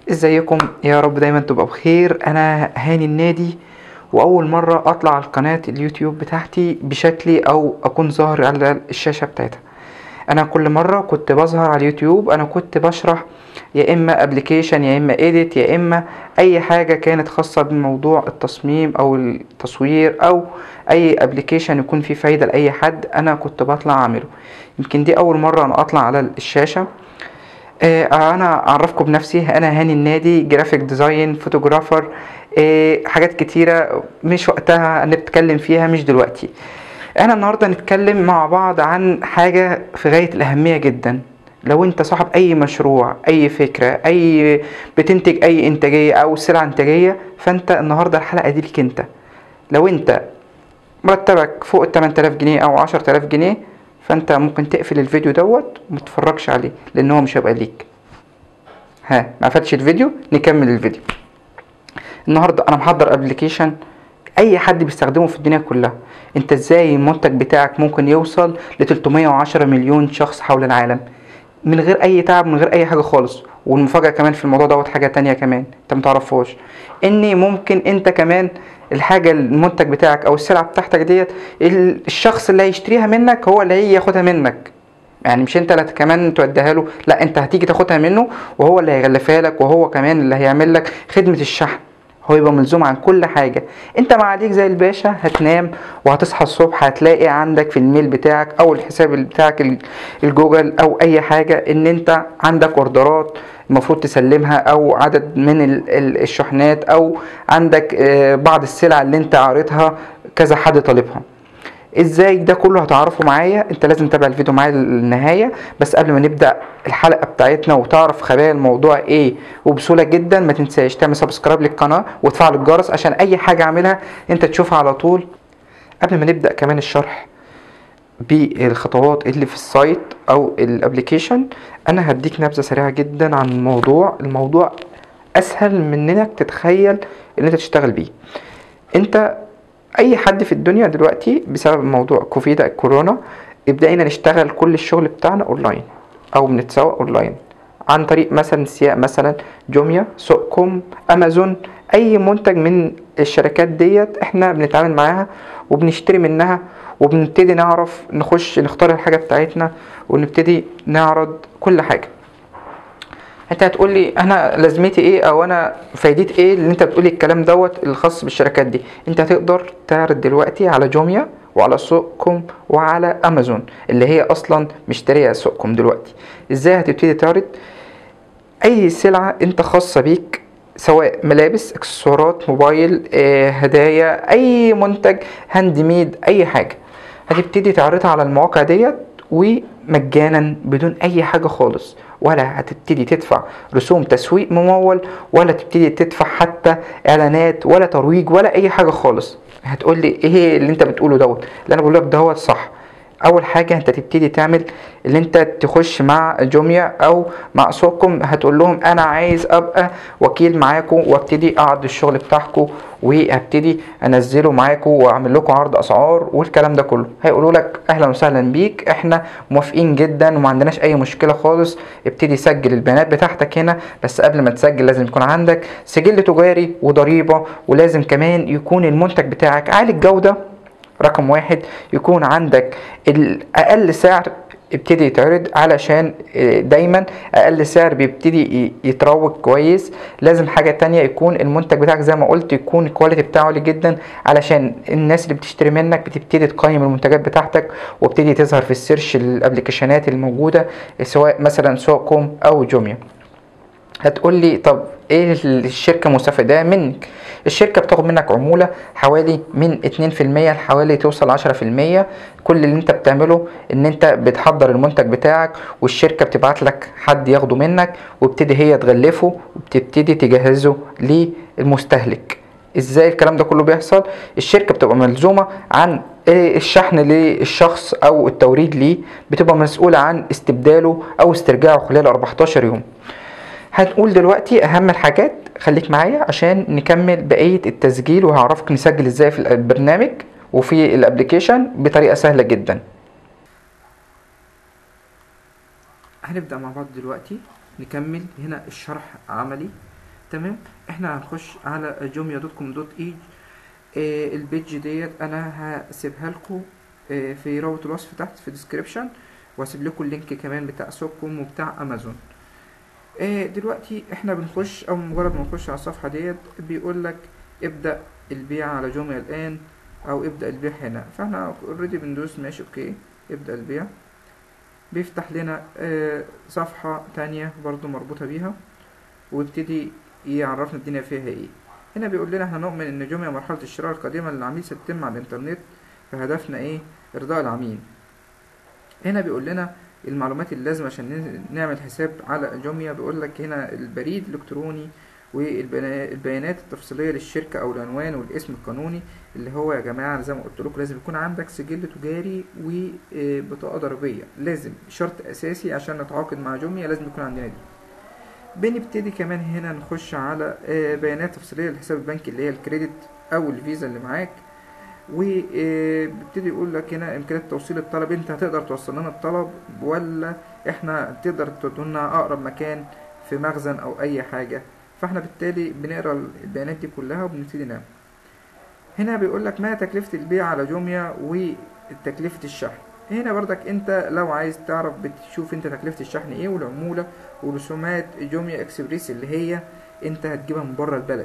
ازيكم يا رب دايما تبقى بخير انا هاني النادي واول مره اطلع على قناه اليوتيوب بتاعتي بشكلي او اكون ظاهر على الشاشه بتاعتها انا كل مره كنت بظهر على اليوتيوب انا كنت بشرح يا اما ابلكيشن يا اما ايديت يا اما اي حاجه كانت خاصه بموضوع التصميم او التصوير او اي ابلكيشن يكون فيه فايده لاي حد انا كنت بطلع اعمله يمكن دي اول مره انا اطلع على الشاشه آه، انا اعرفكم بنفسي انا هاني النادي جرافيك ديزاين فوتوغرافر آه، حاجات كتيرة مش وقتها نتكلم فيها مش دلوقتي انا النهاردة نتكلم مع بعض عن حاجة في غاية الاهمية جدا لو انت صاحب اي مشروع اي فكرة اي بتنتج اي انتاجية او سلعة انتاجية فانت النهاردة الحلقة دي ليك انت لو انت مرتبك فوق ال 8000 جنيه او 10000 جنيه فانت ممكن تقفل الفيديو دوت ومتتفرجش عليه لان هو مش هيبقى ليك ها ما قفلتش الفيديو نكمل الفيديو النهارده انا محضر ابلكيشن اي حد بيستخدمه في الدنيا كلها انت ازاي المنتج بتاعك ممكن يوصل ل 310 مليون شخص حول العالم من غير اي تعب من غير اي حاجه خالص والمفاجاه كمان في الموضوع دوت حاجه تانية كمان انت متعرفهاش ان ممكن انت كمان الحاجه المنتج بتاعك او السلعه بتاعتك ديت ال- الشخص اللي هيشتريها منك هو اللي هيجي ياخدها منك يعني مش انت اللي كمان توديها له لا انت هتيجي تاخدها منه وهو اللي هيغلفها لك وهو كمان اللي هيعمل لك خدمه الشحن هو يبقى ملزوم عن كل حاجة انت ما عليك زي الباشا هتنام وهتصحى الصبح هتلاقي عندك في الميل بتاعك او الحساب بتاعك ال- الجوجل او اي حاجة ان انت عندك اوردرات المفروض تسلمها او عدد من ال- ال- الشحنات او عندك آه، بعض السلع اللي انت عارضها كذا حد طالبها ازاي ده كله هتعرفه معايا انت لازم تتابع الفيديو معايا للنهايه بس قبل ما نبدا الحلقه بتاعتنا وتعرف خبايا الموضوع ايه وبسهوله جدا ما تنساش تعمل سبسكرايب للقناه وتفعل الجرس عشان اي حاجه اعملها انت تشوفها على طول قبل ما نبدا كمان الشرح بالخطوات اللي في السايت او الابليكيشن انا هديك نبذه سريعه جدا عن الموضوع الموضوع اسهل من انك تتخيل ان انت تشتغل بيه انت اي حد في الدنيا دلوقتي بسبب موضوع كوفيد كورونا ابتدينا نشتغل كل الشغل بتاعنا اونلاين او بنتسوق اونلاين عن طريق مثلا سياق مثلا جوميا سوق كوم امازون اي منتج من الشركات ديت احنا بنتعامل معاها وبنشتري منها وبنبتدي نعرف نخش نختار الحاجة بتاعتنا ونبتدي نعرض كل حاجة انت هتقول لي انا لازمتي ايه او انا فايدتي ايه اللي انت بتقولي الكلام دوت الخاص بالشركات دي انت هتقدر تعرض دلوقتي على جوميا وعلى سوقكم وعلى امازون اللي هي اصلا مشتريه سوقكم دلوقتي ازاي هتبتدي تعرض اي سلعه انت خاصه بيك سواء ملابس اكسسوارات موبايل آه، هدايا اي منتج هاند ميد اي حاجه هتبتدي تعرضها على المواقع ديت ومجانا بدون اي حاجه خالص ولا هتبتدي تدفع رسوم تسويق ممول ولا تبتدي تدفع حتى اعلانات ولا ترويج ولا اي حاجه خالص هتقول لي ايه اللي انت بتقوله دوت اللي انا بقوله لك دوت صح اول حاجه انت تبتدي تعمل اللي انت تخش مع جوميا او مع سوقكم هتقول لهم انا عايز ابقى وكيل معاكم وابتدي اعرض الشغل بتاعكم وابتدي انزله معاكم واعمل لكم عرض اسعار والكلام ده كله هيقولوا لك اهلا وسهلا بيك احنا موافقين جدا وما عندناش اي مشكله خالص ابتدي سجل البيانات بتاعتك هنا بس قبل ما تسجل لازم يكون عندك سجل تجاري وضريبه ولازم كمان يكون المنتج بتاعك عالي الجوده رقم واحد يكون عندك الأقل سعر ابتدي يتعرض علشان آه، دايما اقل سعر بيبتدي ي- يتروج كويس لازم حاجة تانية يكون المنتج بتاعك زي ما قلت يكون الكواليتي بتاعه عالي جدا علشان الناس اللي بتشتري منك بتبتدي تقيم المنتجات بتاعتك وابتدي تظهر في السيرش الابلكيشنات الموجودة سواء مثلا سوقكم او جوميا هتقول لي طب ايه الشركه مستفيده منك الشركه بتاخد منك عموله حوالي من 2% لحوالي توصل 10% كل اللي انت بتعمله ان انت بتحضر المنتج بتاعك والشركه بتبعت لك حد ياخده منك وبتدي هي تغلفه وبتبتدي تجهزه للمستهلك ازاي الكلام ده كله بيحصل الشركه بتبقى ملزومه عن إيه الشحن للشخص او التوريد ليه بتبقى مسؤوله عن استبداله او استرجاعه خلال 14 يوم هنقول دلوقتي اهم الحاجات خليك معايا عشان نكمل بقية التسجيل وهعرفك نسجل ازاي في البرنامج وفي الابليكيشن بطريقة سهلة جدا هنبدأ مع بعض دلوقتي نكمل هنا الشرح عملي تمام احنا هنخش على جوميا دوت كوم دوت اي البيج ديت انا هسيبها لكم آه، في رابط الوصف تحت في الديسكريبشن وهسيب لكم اللينك كمان بتاع سوقكم وبتاع امازون آه، دلوقتي احنا بنخش او مجرد ما نخش على الصفحه ديت بيقول لك ابدا البيع على جوميا الان او ابدا البيع هنا فاحنا اوريدي بندوس ماشي اوكي ابدا البيع بيفتح لنا آه، صفحه تانية برضو مربوطه بيها ويبتدي يعرفنا الدنيا فيها ايه هنا بيقول لنا احنا نؤمن ان جوميا مرحله الشراء القادمه للعميل ستتم على الانترنت فهدفنا ايه ارضاء العميل هنا بيقول لنا المعلومات اللازمة عشان ن- نعمل حساب على جوميا بيقول لك هنا البريد الإلكتروني والبيانات التفصيلية للشركة أو العنوان والاسم القانوني اللي هو يا جماعة زي ما قلت لكم لازم يكون عندك سجل تجاري وبطاقة ضريبية لازم شرط أساسي عشان نتعاقد مع جوميا لازم يكون عندنا دي بنبتدي كمان هنا نخش على آه، بيانات تفصيلية للحساب البنكي اللي هي الكريدت أو الفيزا اللي معاك وبيبتدي يقول لك هنا امكانيه توصيل الطلب انت هتقدر توصل لنا الطلب ولا احنا تقدر تودونا اقرب مكان في مخزن او اي حاجه فاحنا بالتالي بنقرا البيانات دي كلها وبنبتدي نعمل هنا بيقول لك ما تكلفه البيع على جوميا وتكلفه الشحن هنا برضك انت لو عايز تعرف بتشوف انت تكلفه الشحن ايه والعموله ورسومات جوميا اكسبريس اللي هي انت هتجيبها من بره البلد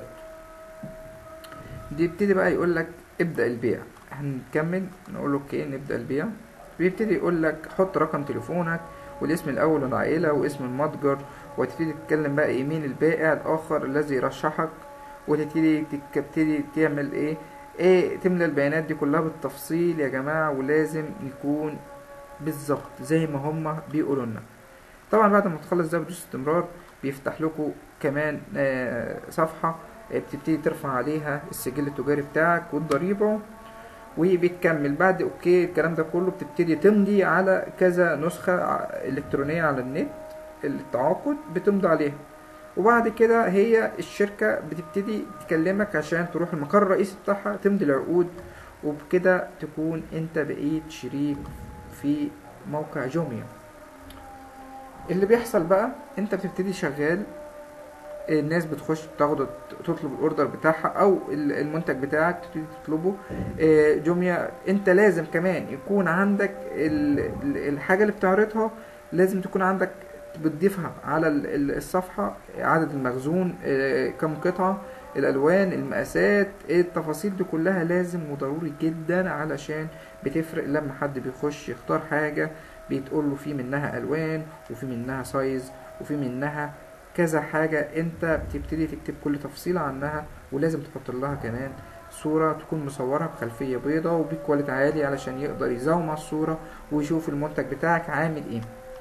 دي يبتدي بقى يقول لك ابدأ البيع هنكمل نقول له اوكي نبدأ البيع بيبتدي يقول لك حط رقم تليفونك والاسم الاول والعائلة واسم المتجر وتبتدي تتكلم بقى يمين البائع الاخر الذي يرشحك وتبتدي تبتدي تعمل ايه ايه تملى البيانات دي كلها بالتفصيل يا جماعة ولازم يكون بالظبط زي ما هما بيقولوا لنا طبعا بعد ما تخلص ده بدوس استمرار بيفتح لكم كمان آه، صفحة آه، بتبتدي ترفع عليها السجل التجاري بتاعك والضريبة وبتكمل بعد اوكي الكلام ده كله بتبتدي تمضي على كذا نسخة ع- الكترونية على النت التعاقد بتمضي عليها وبعد كده هي الشركة بتبتدي تكلمك عشان تروح المقر الرئيسي بتاعها تمضي العقود وبكده تكون انت بقيت شريك في موقع جوميا اللي بيحصل بقى انت بتبتدي شغال الناس بتخش تاخد تطلب الاوردر بتاعها او ال- المنتج بتاعك تبتدي تطلبه آه، جوميا انت لازم كمان يكون عندك ال- ال- الحاجه اللي بتعرضها لازم تكون عندك بتضيفها على ال- ال- الصفحه عدد المخزون آه، كم قطعه الالوان المقاسات التفاصيل دي كلها لازم وضروري جدا علشان بتفرق لما حد بيخش يختار حاجه بيتقول له في منها الوان وفي منها سايز وفي منها كذا حاجة انت بتبتدي تكتب كل تفصيلة عنها ولازم تحط لها كمان صورة تكون مصورها بخلفية بيضة وبكواليتي عالي علشان يقدر يزوم على الصورة ويشوف المنتج بتاعك عامل ايه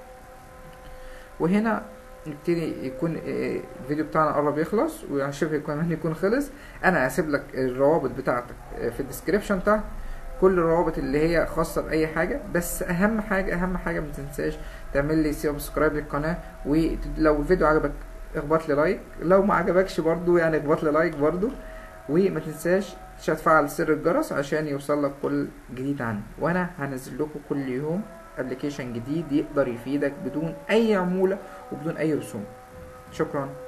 وهنا نبتدي يكون آه، الفيديو بتاعنا قرب يخلص وشبه كمان يكون خلص انا هسيب لك الروابط بتاعتك آه، في الديسكريبشن تحت كل الروابط اللي هي خاصة بأي حاجة بس أهم حاجة أهم حاجة ما تنساش تعمل لي سبسكرايب للقناة ولو الفيديو عجبك اخبط لي لايك لو ما عجبكش برضو يعني اخبط لي لايك برضو وما تنساش تفعل سر الجرس عشان يوصل لك كل جديد عني وانا هنزل لكم كل يوم ابلكيشن جديد يقدر يفيدك بدون اي عمولة وبدون اي رسوم شكرا